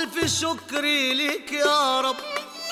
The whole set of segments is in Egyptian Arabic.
ألف شكري ليك يا رب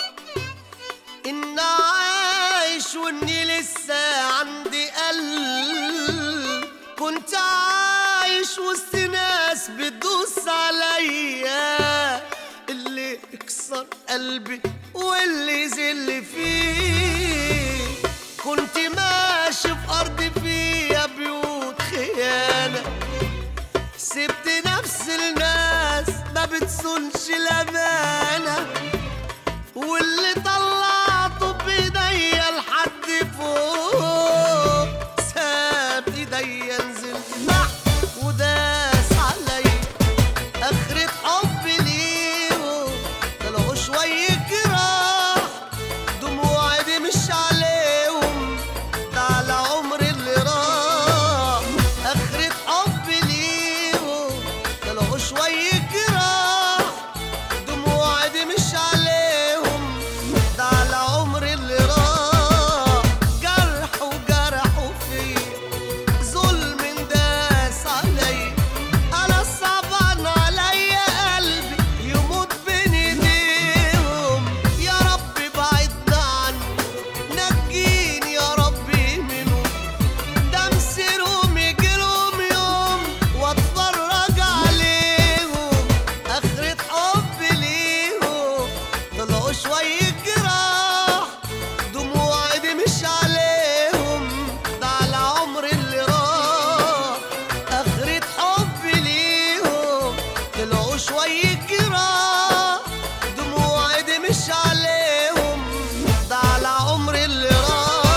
إن عايش وإني لسه عندي قلب كنت عايش وسط ناس بتدوس عليا اللي يكسر قلبي واللي يذل فيه كنت ماشي في أرض فيها بيوت خيانة سبت نفس الناس ما بتسولش الأمانة واللي طلعته بإيديا لحد فوق ساب إيديا نزل تحت وداس عليا آخرة حبي ليهم طلعوا شوية جراح دموعي دي مش عليهم ده على عمري اللي راح آخرة حبي ليهم طلعوا شوية جراح دموعي دي مش عليهم ده على عمري اللي راح جرح وجرحوا فيا ظلم داس عليا انا صعبان عليا قلبي يموت بين ايديهم يا رب بعدنا عنه نجيني يا ربي منهم ده مسيرهم يجيلهم يوم واتفرج عليهم اخرة حب ليهم طلعوا شوية جراح دموعي دي مش عليهم ده على عمري اللي راح اخرة حب ليهم طلعوا شوية جراح دموعي دي مش عليهم ده على عمري اللي راح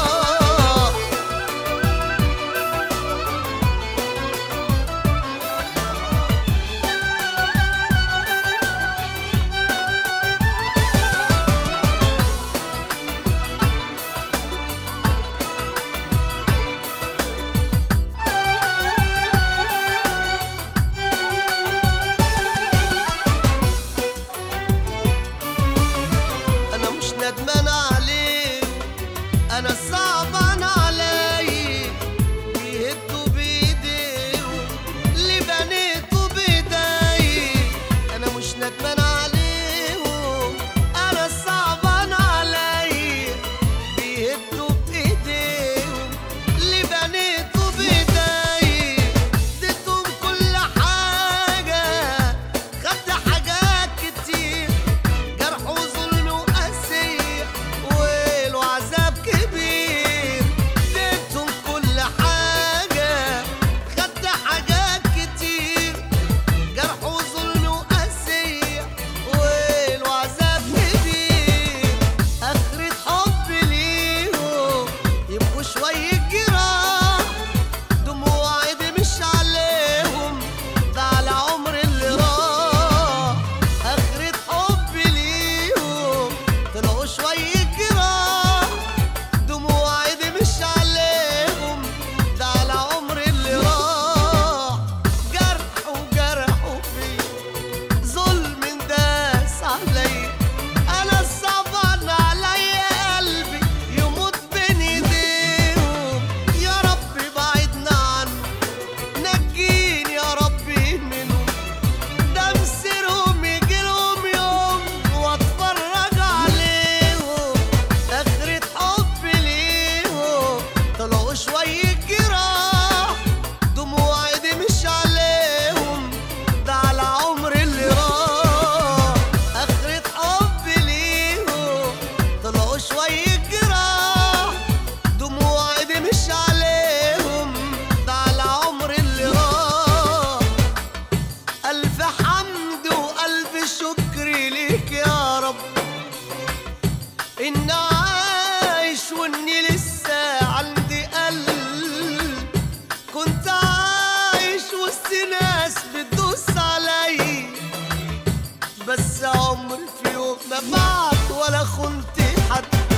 انا مش ندمان عليه انا صعبان علي بيهدوا بايديهم اللي بنيته بايدي انا مش ندمان عليهم انا صعبان علي بيهدوا بايديهم اللي بنيته بايدي اديتهم كل حاجه خدت حاجات كتير جرح وظلم وقسية ويل وعذاب كبير اديتهم كل حاجة خدت حاجات كتير جرح وظلم وقسية ويل وعذاب كبير آخرة حب ليهم يبقوا شوية جراح دموعي دي مش عليهم ده على عمري اللي راح آخرة حبي ليهم طلعوا شوية جراح دموعي دي مش عليهم ده على عمري اللي راح جرح وجرحوا فيا ظلم داس عليا انا صعبان عليا قلبي يموت بين ايديهم يا رب بعدنا عنه نجيني يا ربي منهم ده مسيرهم يجيلهم يوم واتفرج عليهم اخرة حب ليهم طلعوا شوية جراح دموعي دي مش عليهم ده على عمري اللي راح اخرة حب ليهم طلعوا شوية جراح دموعي دي مش عليهم ده على عمري اللي راح ألف حمد وألف شكر ليك يا رب إن عايش وإني لسه عندي قلب كنت عايش وسط ناس بتدوس علي بس عمري في يوم ما بعت ولا خنت حد